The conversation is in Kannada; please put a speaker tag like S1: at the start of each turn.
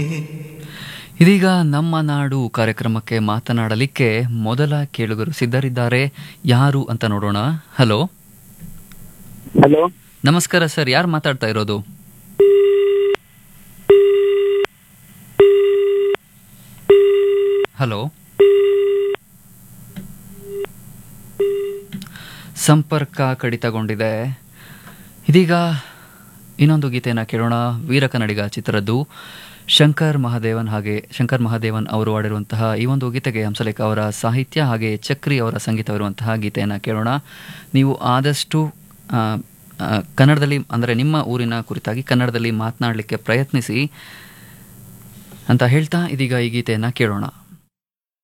S1: ಇದೀಗ ನಮ್ಮ ನಾಡು ಕಾರ್ಯಕ್ರಮಕ್ಕೆ ಮಾತನಾಡಲಿಕ್ಕೆ ಮೊದಲ ಕೇಳುಗರು ಸಿದ್ಧರಿದ್ದಾರೆ ಯಾರು ಅಂತ ನೋಡೋಣ ಹಲೋ
S2: ಹಲೋ
S1: ನಮಸ್ಕಾರ ಸರ್ ಯಾರು ಮಾತಾಡ್ತಾ ಇರೋದು ಹಲೋ ಸಂಪರ್ಕ ಕಡಿತಗೊಂಡಿದೆ ಇದೀಗ ಇನ್ನೊಂದು ಗೀತೆಯನ್ನು ಕೇಳೋಣ ವೀರ ಕನ್ನಡಿಗ ಚಿತ್ರದ್ದು ಶಂಕರ್ ಮಹಾದೇವನ್ ಹಾಗೆ ಶಂಕರ್ ಮಹಾದೇವನ್ ಅವರು ಆಡಿರುವಂತಹ ಈ ಒಂದು ಗೀತೆಗೆ ಹಂಸಲೇಖ ಅವರ ಸಾಹಿತ್ಯ ಹಾಗೆ ಚಕ್ರಿ ಅವರ ಸಂಗೀತವಿರುವಂತಹ ಗೀತೆಯನ್ನು ಕೇಳೋಣ ನೀವು ಆದಷ್ಟು ಆ, ಆ, ಕನ್ನಡದಲ್ಲಿ ಅಂದರೆ ನಿಮ್ಮ ಊರಿನ ಕುರಿತಾಗಿ ಕನ್ನಡದಲ್ಲಿ ಮಾತನಾಡಲಿಕ್ಕೆ ಪ್ರಯತ್ನಿಸಿ ಅಂತ ಹೇಳ್ತಾ ಇದೀಗ ಈ ಗೀತೆಯನ್ನು ಕೇಳೋಣ